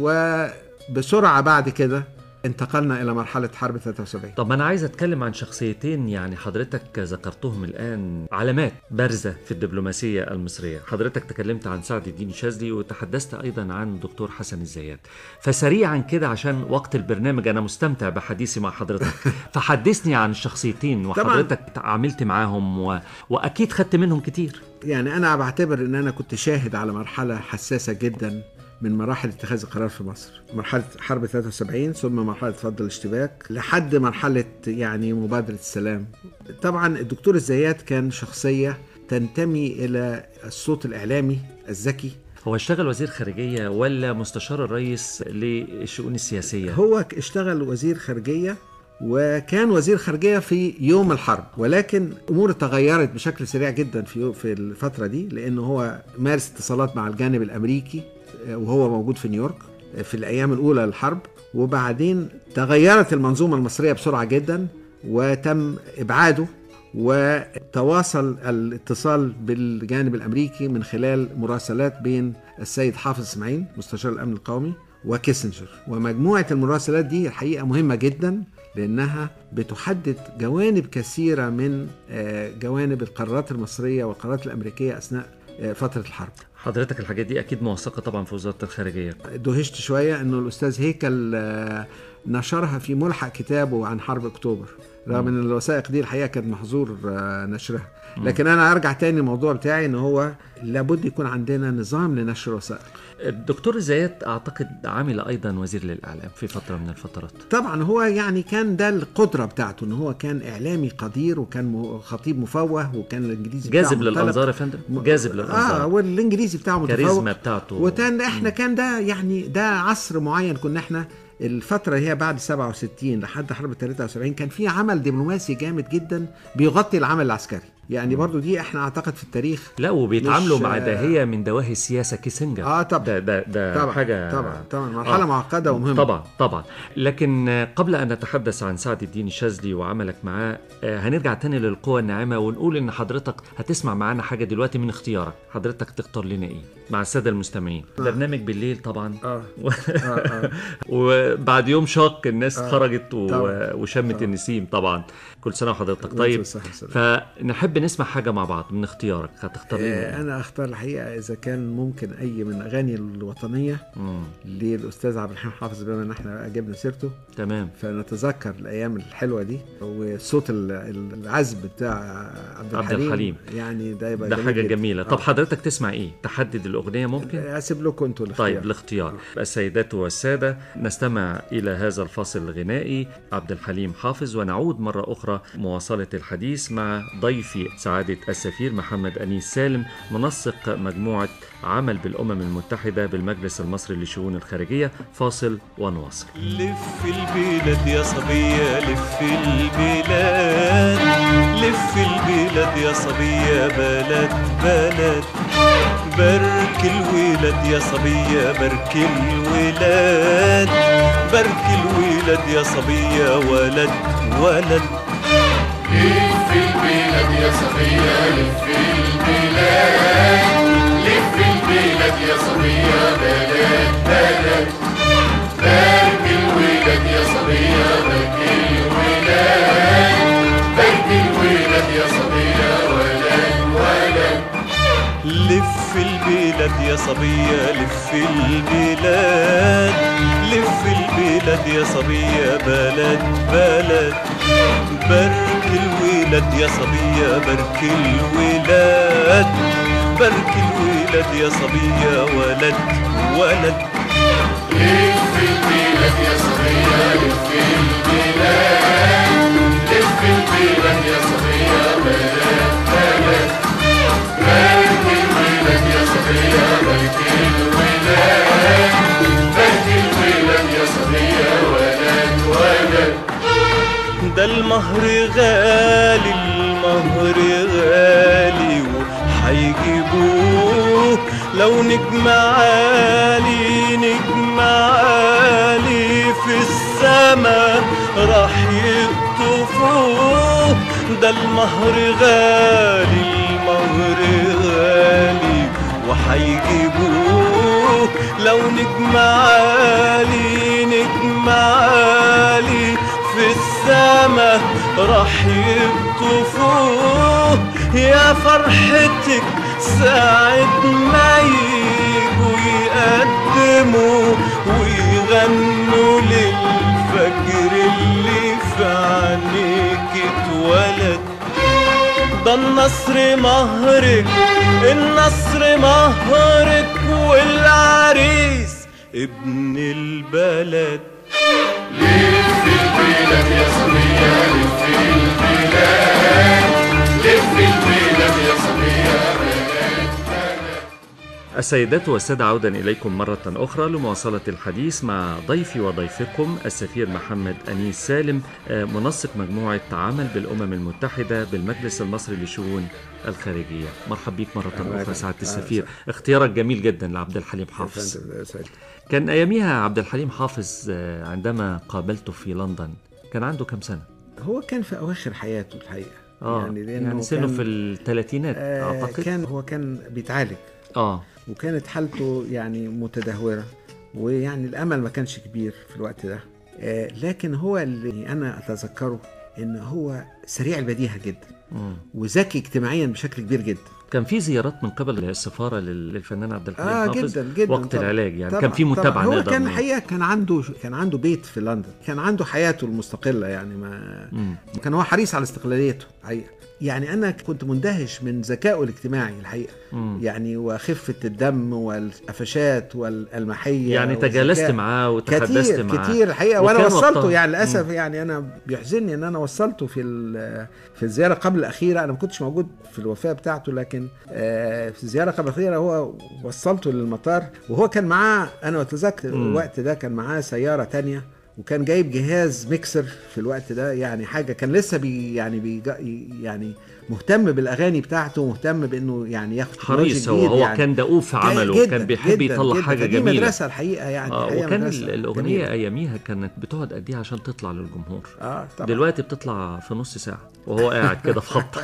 وبسرعه بعد كده انتقلنا الى مرحله حرب 73 طب انا عايز اتكلم عن شخصيتين يعني حضرتك ذكرتهم الان علامات بارزه في الدبلوماسيه المصريه حضرتك تكلمت عن سعد الدين شاذلي وتحدثت ايضا عن الدكتور حسن الزيات فسريعا كده عشان وقت البرنامج انا مستمتع بحديثي مع حضرتك فحدثني عن الشخصيتين وحضرتك عملت معاهم و... واكيد خدت منهم كتير يعني انا بعتبر ان انا كنت شاهد على مرحله حساسه جدا من مراحل اتخاذ القرار في مصر مرحلة حرب 73 ثم مرحلة فض الاشتباك لحد مرحلة يعني مبادرة السلام طبعا الدكتور الزيات كان شخصية تنتمي إلى الصوت الإعلامي الذكي هو اشتغل وزير خارجيه ولا مستشار الرئيس للشؤون السياسيه هو اشتغل وزير خارجية وكان وزير خارجية في يوم الحرب ولكن أمور تغيرت بشكل سريع جدا في في الفترة دي لأنه هو مارس اتصالات مع الجانب الأمريكي وهو موجود في نيويورك في الأيام الأولى للحرب وبعدين تغيرت المنظومة المصرية بسرعة جدا وتم إبعاده وتواصل الاتصال بالجانب الأمريكي من خلال مراسلات بين السيد حافظ إسماعيل مستشار الأمن القومي وكيسنجر ومجموعة المراسلات دي الحقيقة مهمة جدا لأنها بتحدد جوانب كثيرة من آه، جوانب القرارات المصرية والقرارات الأمريكية أثناء آه، فترة الحرب حضرتك الحاجات دي اكيد موثقه طبعا في وزاره الخارجيه دهشت شوية أنه الأستاذ هيكل آه، نشرها في ملحق كتابه عن حرب أكتوبر رغم ان الوثائق دي الحقيقه كانت محظور آه، نشرها لكن انا ارجع تاني الموضوع بتاعي ان هو لابد يكون عندنا نظام لنشر الوثائق الدكتور الزيات اعتقد عمل ايضا وزير للاعلام في فتره من الفترات طبعا هو يعني كان ده القدره بتاعته ان هو كان اعلامي قدير وكان م- خطيب مفوه وكان الانجليزي بتاعه جاذب منطلق. للانظار يا فندم جاذب اه للانظار والانجليزي بتاعه متفوق كاريزما بتاعته وكان احنا كان ده يعني ده عصر معين كنا احنا الفترة اللي هي بعد 67 لحد حرب 73 كان في عمل دبلوماسي جامد جدا بيغطي العمل العسكري يعني برضو دي احنا اعتقد في التاريخ لا وبيتعاملوا مش- مع داهيه من دواهي السياسه كيسنجر اه طبعا ده ده ده طبعا حاجه طبعا طبعا مرحلة آه. معقدة ومهمة طبعا طبعا لكن قبل ان نتحدث عن سعد الدين الشاذلي وعملك معاه آه، هنرجع تاني للقوى الناعمه ونقول ان حضرتك هتسمع معانا حاجه دلوقتي من اختيارك حضرتك تختار لنا ايه مع الساده المستمعين برنامج بالليل طبعا اه اه اه وبعد يوم شاق الناس آه. خرجت و... طبعا. وشمت طبعا. النسيم طبعا كل سنه وحضرتك طيب صح وسلام. فنحب نحب نسمع حاجة مع بعض من اختيارك هتختار آه، ايه؟ انا اختار الحقيقه اذا كان ممكن اي من اغاني الوطنيه مم. للاستاذ عبد الحليم حافظ بما ان احنا جبنا سيرته تمام فنتذكر الايام الحلوه دي وصوت ال- ال- العزب بتاع عبد عبد الحليم, الحليم. يعني ده يبقى ده جميل حاجة جدا. جميلة طب آه. حضرتك تسمع ايه؟ تحدد الأغنية ممكن؟ اسيب لكم انتوا الاختيار طيب الاختيار السيدات والسادة نستمع إلى هذا الفاصل الغنائي عبد الحليم حافظ ونعود مرة أخرى مواصلة الحديث مع ضيفي سعادة السفير محمد أنيس سالم منسق مجموعة عمل بالأمم المتحدة بالمجلس المصري للشؤون الخارجية فاصل ونواصل لف البلاد يا صبية لف البلاد لف البلاد يا صبية بلد بلد بارك الولاد يا صبية بارك الولاد بارك الولاد يا صبية ولد ولد لف البلاد يا صبية لف البلاد لف البلاد يا صبية بلد بلد بارك الولاد يا صبية بارك الولاد بارك الولاد يا صبية ولد ولد لف البلاد يا صبية لف البلاد لف البلاد يا صبية بلد بلد بارك الولاد يا صبية بارك الولاد بارك الولاد يا صبية ولد ولد لف البلاد يا صبية لف البلاد لف البلاد يا صبية بلد بلد بارك الولاد يا صبية بارك الولاد بارك الولاد يا صبية ولد ولد ده المهر غالي المهر غالي وحيجيبوه لو نجم عالي نجم عالي في السما راح يقطفوه ده المهر غالي المهر غالي وحيجيبوه لو نجم عالي نجم عالي في السما راح يقطفوه يا فرحتك ساعة ما يجوا يقدموا ويغنوا للفجر اللي في عينيك اتولد ده النصر مهرك النصر مهرك والعريس ابن البلد لف البلاد يا صبية لف البلاد لف البلاد يا صبية السيدات والسادة عودا إليكم مرة أخرى لمواصلة الحديث مع ضيفي وضيفكم السفير محمد أنيس سالم آه، منسق مجموعة عمل بالأمم المتحدة بالمجلس المصري للشؤون الخارجية مرحب بيك مرة الله أخرى يخليك. سعادة آه، السفير اختيارك جميل جدا لعبد الحليم حافظ فندم، يا سيد. كان أياميها عبد الحليم حافظ آه، عندما قابلته في لندن كان عنده كم سنة؟ هو كان في اواخر حياته الحقيقه آه يعني يعني, لانه سنه كان- في الثلاثينات آه أعتقد كان هو كان بيتعالج آه وكانت حالته يعني متدهوره ويعني الامل ما كانش كبير في الوقت ده آه لكن هو اللي انا اتذكره ان هو سريع البديهه جدا مم. وذكي اجتماعيا بشكل كبير جدا كان في زيارات من قبل السفاره لل- للفنان عبد الحليم اه حافظ جدا جدا وقت طبعاً. العلاج يعني طبعاً كان في طبعاً. متابعه هو نقدر كان نقول. الحقيقه كان عنده كان عنده بيت في لندن كان عنده حياته المستقله يعني ما مم. كان هو حريص على استقلاليته حقيقه يعني انا كنت مندهش من ذكائه الاجتماعي الحقيقه مم. يعني وخفه الدم والقفشات والالمحيه يعني تجالست والذكاء. معاه وتحدثت كتير معاه كتير الحقيقه وانا وكان وصلته وقتها- يعني للاسف يعني انا بيحزنني ان انا وصلته في ال- في الزياره قبل الاخيره انا ما كنتش موجود في الوفاه بتاعته لكن آه، في الزياره قبل الاخيره هو وصلته للمطار وهو كان معاه انا اتذكر مم. الوقت ده كان معاه سياره تانية وكان جايب جهاز ميكسر في الوقت ده يعني حاجه كان لسه بي يعني بي يعني مهتم بالاغاني بتاعته مهتم بانه يعني ياخد حريص هو جديد هو يعني. كان دؤوب في عمله جداً- كان بيحب جداً- يطلع جداً. حاجه فدي جميله مدرسه الحقيقه يعني آه الحقيقة وكان مدرسة ال- الاغنيه جميلة. اياميها كانت بتقعد قد ايه عشان تطلع للجمهور اه طبعا دلوقتي بتطلع في نص ساعة وهو قاعد كده في خط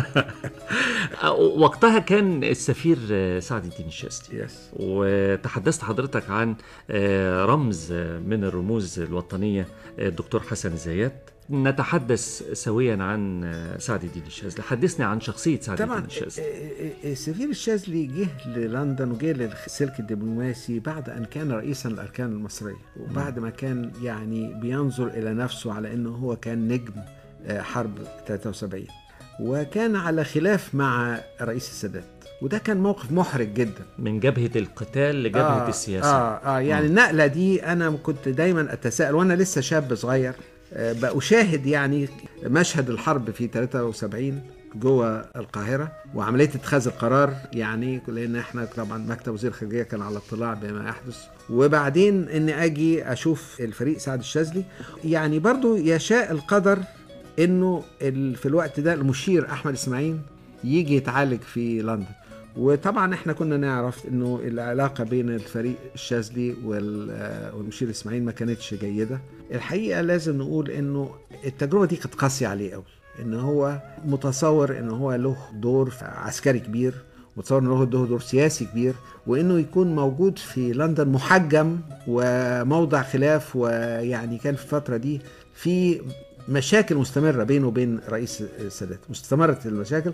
وقتها كان السفير آه، سعد الدين الشاذلي يس وتحدثت حضرتك عن آه، رمز آه، من الرموز الوطنية آه، الدكتور حسن الزيات نتحدث سويا عن آه، سعد الدين الشاذلي حدثني عن شخصية سعد طبعا الدين الشاذلي آه، آه، سفير الشاذلي جه للندن وجه للسلك الدبلوماسي بعد ان كان رئيسا للاركان المصريه وبعد ما كان يعني بينظر الى نفسه على انه هو كان نجم آه، حرب 73 وكان على خلاف مع رئيس السادات وده كان موقف محرج جدا من جبهة القتال لجبهة آه السياسة اه اه يعني النقله دي انا كنت دايما اتساءل وانا لسه شاب صغير آه بشاهد يعني مشهد الحرب في 73 جوه القاهرة وعملية اتخاذ القرار يعني لأن احنا طبعا مكتب وزير الخارجية كان على اطلاع بما يحدث وبعدين إن أجي أشوف الفريق سعد الشاذلي يعني برضو يشاء القدر إنه ال- في الوقت ده المشير أحمد إسماعيل يجي يتعالج في لندن وطبعا احنا كنا نعرف انه العلاقه بين الفريق الشاذلي وال- آه، والمشير اسماعيل ما كانتش جيده الحقيقه لازم نقول انه التجربه دي كانت قاسيه عليه قوي ان هو متصور ان هو له دور عسكري كبير متصور انه له دور سياسي كبير وانه يكون موجود في لندن محجم وموضع خلاف ويعني كان في الفتره دي في مشاكل مستمره بينه وبين رئيس السادات مستمره المشاكل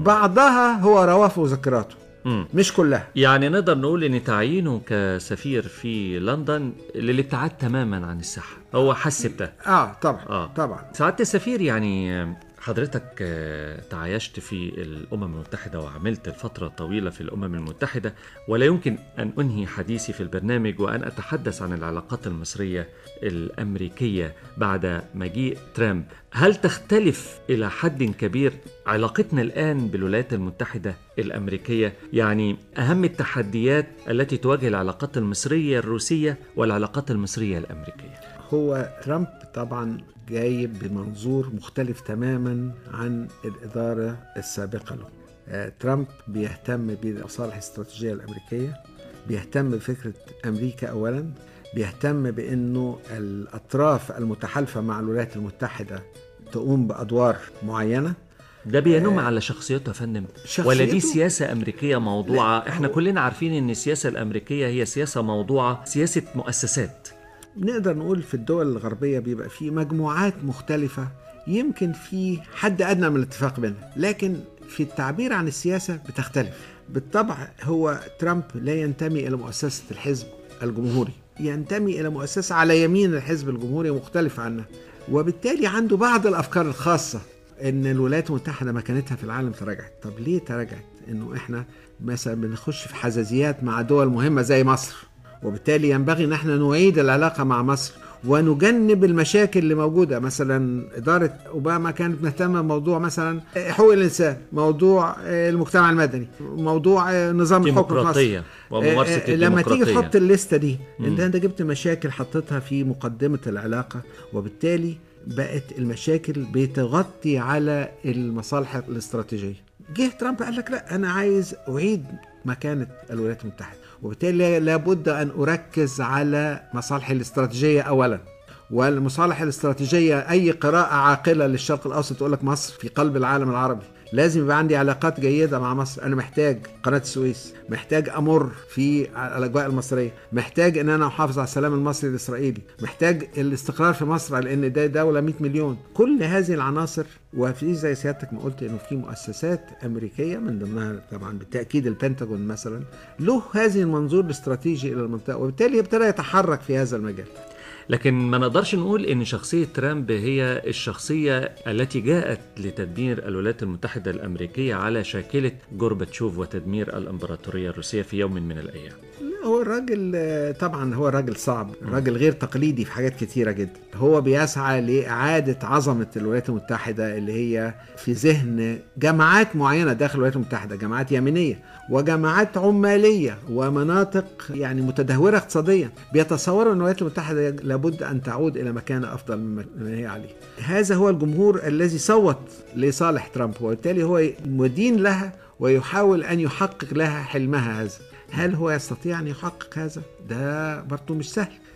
بعضها هو رواه في مذكراته مم. مش كلها يعني نقدر نقول ان تعيينه كسفير في لندن للابتعاد تماما عن الساحة هو حس بده اه طبعا آه. آه. طبعا سعادة السفير يعني حضرتك آه، تعايشت في الأمم المتحدة وعملت الفترة طويلة في الأمم المتحدة ولا يمكن أن أنهي حديثي في البرنامج وأن أتحدث عن العلاقات المصرية الأمريكية بعد مجيء ترامب هل تختلف إلى حد كبير علاقتنا الآن بالولايات المتحدة الأمريكية يعني أهم التحديات التي تواجه العلاقات المصرية الروسية والعلاقات المصرية الأمريكية هو ترامب طبعا جاي بمنظور مختلف تماما عن الإدارة السابقة له آه، ترامب بيهتم بالمصالح الاستراتيجية الأمريكية بيهتم بفكرة أمريكا أولا بيهتم بأنه الأطراف المتحالفة مع الولايات المتحدة تقوم بأدوار معينة ده بينم على شخصيته يا فندم شخصيته؟ ولا دي سياسة أمريكية موضوعة لا، احنا هو- كلنا عارفين ان السياسة الأمريكية هي سياسة موضوعة سياسة مؤسسات نقدر نقول في الدول الغربية بيبقى في مجموعات مختلفة يمكن في حد أدنى من الاتفاق بينها لكن في التعبير عن السياسة بتختلف بالطبع هو ترامب لا ينتمي إلى مؤسسة الحزب الجمهوري ينتمي إلى مؤسسة على يمين الحزب الجمهوري مختلفة عنها وبالتالي عنده بعض الأفكار الخاصة ان الولايات المتحده مكانتها في العالم تراجعت طب ليه تراجعت انه احنا مثلا بنخش في حزازيات مع دول مهمه زي مصر وبالتالي ينبغي ان احنا نعيد العلاقه مع مصر ونجنب المشاكل اللي موجوده مثلا اداره اوباما كانت مهتمه بموضوع مثلا حقوق الانسان موضوع المجتمع المدني موضوع نظام الحكم في مصر ديمقراطية وممارسة آه، آه، لما تيجي الديمقراطية تحط الليسته دي انت انت جبت مشاكل حطيتها في مقدمه العلاقه وبالتالي بقت المشاكل بتغطي على المصالح الاستراتيجيه جه ترامب قال لك لا انا عايز اعيد مكانه الولايات المتحده وبالتالي لابد ان اركز على مصالحي الاستراتيجيه اولا والمصالح الاستراتيجيه اي قراءه عاقله للشرق الاوسط تقول لك مصر في قلب العالم العربي لازم يبقى عندي علاقات جيدة مع مصر أنا محتاج قناة السويس محتاج أمر في الأجواء المصرية محتاج أن أنا أحافظ على السلام المصري الإسرائيلي محتاج الاستقرار في مصر لأن ده دولة 100 مليون كل هذه العناصر وفي زي سيادتك ما قلت أنه في مؤسسات أمريكية من ضمنها طبعا بالتأكيد البنتاجون مثلا له هذه المنظور الاستراتيجي إلى المنطقة وبالتالي ابتدى يتحرك في هذا المجال لكن ما نقدرش نقول ان شخصية ترامب هي الشخصية التي جاءت لتدمير الولايات المتحدة الامريكية على شاكلة جورباتشوف وتدمير الامبراطورية الروسية في يوم من الايام لا هو الراجل آه، طبعا هو الراجل صعب الراجل غير تقليدي في حاجات كتيرة جدا هو بيسعى لإعادة عظمة الولايات المتحدة اللي هي في ذهن جماعات معينة داخل الولايات المتحدة جماعات يمينية وجماعات عمالية ومناطق يعني متدهورة اقتصاديا بيتصوروا أن الولايات المتحدة لابد أن تعود إلى مكانة أفضل مما هي عليه هذا هو الجمهور الذي صوت لصالح ترامب وبالتالي هو مدين لها ويحاول أن يحقق لها حلمها هذا هل هو يستطيع أن يحقق هذا؟ ده برضه مش سهل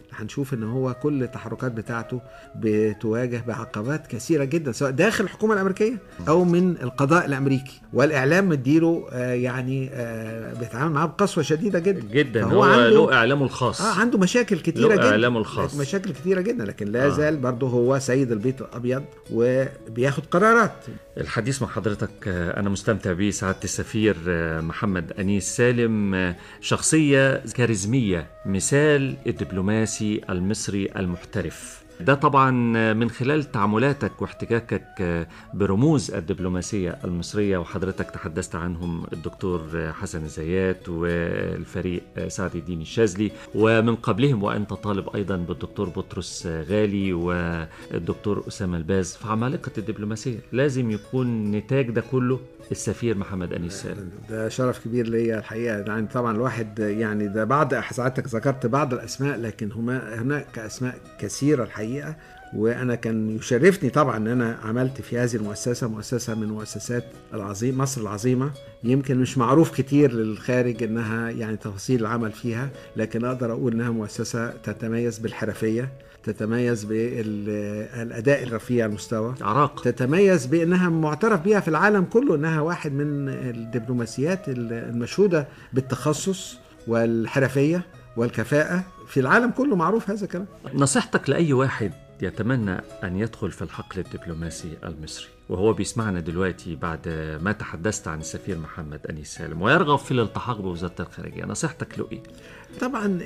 هنشوف ان هو كل التحركات بتاعته بتواجه بعقبات كثيره جدا سواء داخل الحكومه الامريكيه او من القضاء الامريكي والاعلام مديله آه، يعني آه، بيتعامل معاه بقسوه شديده جدا جدا فهو هو عنده- له اعلامه الخاص اه عنده مشاكل كتيره له جدا اعلامه الخاص مشاكل كتيره جدا لكن لا آه. زال برضه هو سيد البيت الابيض وبياخد قرارات الحديث مع حضرتك آه، أنا مستمتع به سعادة السفير آه، محمد أنيس سالم آه، شخصية كاريزمية مثال الدبلوماسي المصري المحترف ده طبعا آه، من خلال تعاملاتك واحتكاكك آه، برموز الدبلوماسية المصرية وحضرتك تحدثت عنهم الدكتور آه، حسن الزيات والفريق آه، سعد الدين الشاذلي ومن قبلهم وأنت طالب أيضا بالدكتور بطرس آه، غالي والدكتور أسامة الباز في عمالقة الدبلوماسية لازم يكون نتاج ده كله السفير محمد أنيس سالم ده شرف كبير ليا الحقيقه يعني طبعا الواحد يعني ده بعض ساعتك ذكرت بعض الاسماء لكن هما هناك اسماء كثيره الحقيقه وانا كان يشرفني طبعا ان انا عملت في هذه المؤسسه مؤسسه من مؤسسات العظيم مصر العظيمه يمكن مش معروف كتير للخارج انها يعني تفاصيل العمل فيها لكن اقدر اقول انها مؤسسه تتميز بالحرفيه تتميز بالاداء الرفيع المستوى عراق تتميز بانها معترف بها في العالم كله انها واحد من الدبلوماسيات المشهوده بالتخصص والحرفيه والكفاءه في العالم كله معروف هذا الكلام نصيحتك لأي واحد يتمنى أن يدخل في الحقل الدبلوماسي المصري وهو بيسمعنا دلوقتي بعد ما تحدثت عن السفير محمد أنيس سالم ويرغب في الالتحاق بوزارة الخارجية نصيحتك له إيه؟ طبعا ال-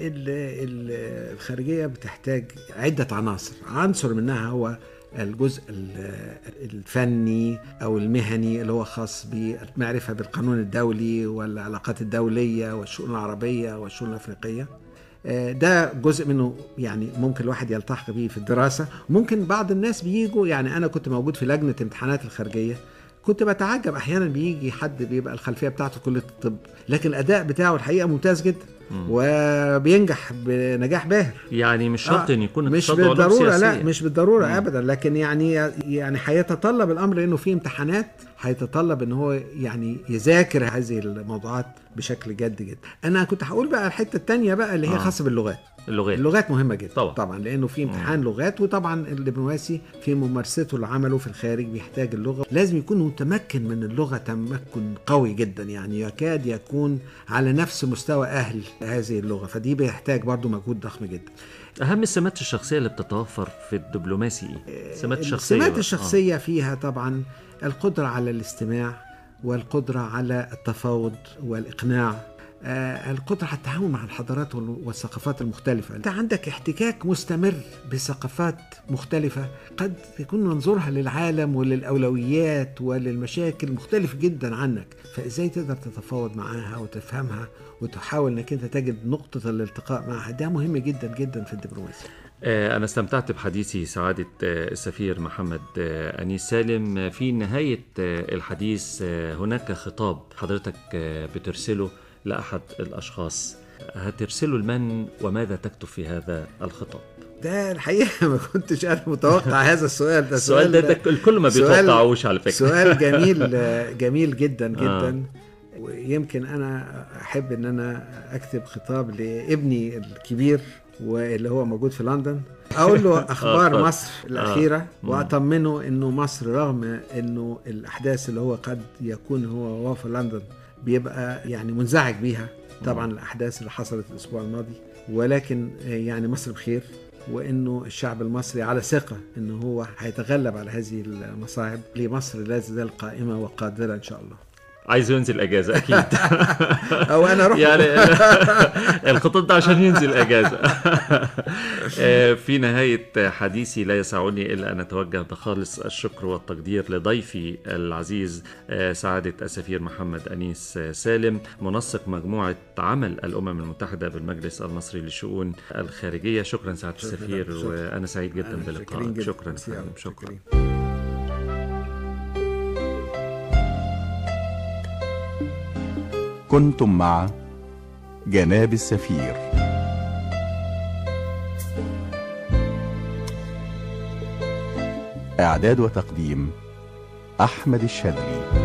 ال- الخارجيه بتحتاج عده عناصر عنصر منها هو الجزء ال- الفني او المهني اللي هو خاص بالمعرفه بالقانون الدولي والعلاقات الدوليه والشؤون العربيه والشؤون الافريقيه آه، ده جزء منه يعني ممكن الواحد يلتحق به في الدراسه ممكن بعض الناس بيجوا يعني انا كنت موجود في لجنه امتحانات الخارجيه كنت بتعجب احيانا بيجي حد بيبقى الخلفيه بتاعته كليه الطب لكن الاداء بتاعه الحقيقه ممتاز جدا وبينجح بنجاح باهر يعني مش شرط آه، أن يكون مش اقتصاد وعلوم بالضروره لا سياسية. مش بالضروره مم. ابدا لكن يعني يعني هيتطلب الامر انه في امتحانات هيتطلب ان هو يعني يذاكر هذه الموضوعات بشكل جد جدا انا كنت هقول بقى الحته الثانيه بقى اللي هي آه. خاصه باللغات اللغات اللغات مهمه جدا طبعا. طبعا لانه في امتحان لغات وطبعا الدبلوماسي في ممارسته لعمله في الخارج بيحتاج اللغه لازم يكون متمكن من اللغه تمكن قوي جدا يعني يكاد يكون على نفس مستوى اهل هذه اللغه فدي بيحتاج برضو مجهود ضخم جدا أهم السمات الشخصية اللي بتتوفر في الدبلوماسي إيه؟ سمات الشخصية السمات بقى. الشخصية فيها طبعا القدرة على الاستماع والقدرة على التفاوض والإقناع آه، القدرة على التعامل مع الحضارات وال- والثقافات المختلفة أنت عندك احتكاك مستمر بثقافات مختلفة قد يكون منظورها للعالم وللأولويات وللمشاكل مختلف جدا عنك فإزاي تقدر تتفاوض معاها وتفهمها وتحاول أنك أنت تجد نقطة الالتقاء معها ده مهم جدا جدا في الدبلوماسية آه، أنا استمتعت بحديثي سعادة آه، السفير محمد آه، أنيس سالم آه، في نهاية آه، الحديث آه، هناك خطاب حضرتك آه، بترسله لأحد الأشخاص هترسله لمن وماذا تكتب في هذا الخطاب ده الحقيقه ما كنتش انا متوقع هذا السؤال ده السؤال ده, ده الكل ما سؤال- بيتوقعوش على فكرة سؤال جميل جميل جدا جدا آه. ويمكن انا احب ان انا اكتب خطاب لابني الكبير واللي هو موجود في لندن اقول له اخبار اتفضل. مصر الاخيره مم. واطمنه انه مصر رغم انه الاحداث اللي هو قد يكون هو وهو في لندن بيبقى يعني منزعج بيها طبعا الاحداث اللي حصلت الاسبوع الماضي ولكن يعني مصر بخير وانه الشعب المصري على ثقه انه هو هيتغلب على هذه المصاعب لمصر لا تزال قائمه وقادره ان شاء الله عايز ينزل أجازة أكيد او انا اروح يعني الخطط ده عشان ينزل اجازه آه، في نهايه حديثي لا يسعني الا ان اتوجه بخالص الشكر والتقدير لضيفي العزيز آه، سعاده السفير محمد انيس آه، سالم منسق مجموعه عمل الامم المتحده بالمجلس المصري للشؤون الخارجيه شكرا سعاده شكراً، السفير شكراً. وانا سعيد جدا أنا شاكرين بلقائك جداً. شكرا ميرسي أوي. فندم، شكرا شاكرين. كنتم مع جناب السفير إعداد وتقديم أحمد الشاذلي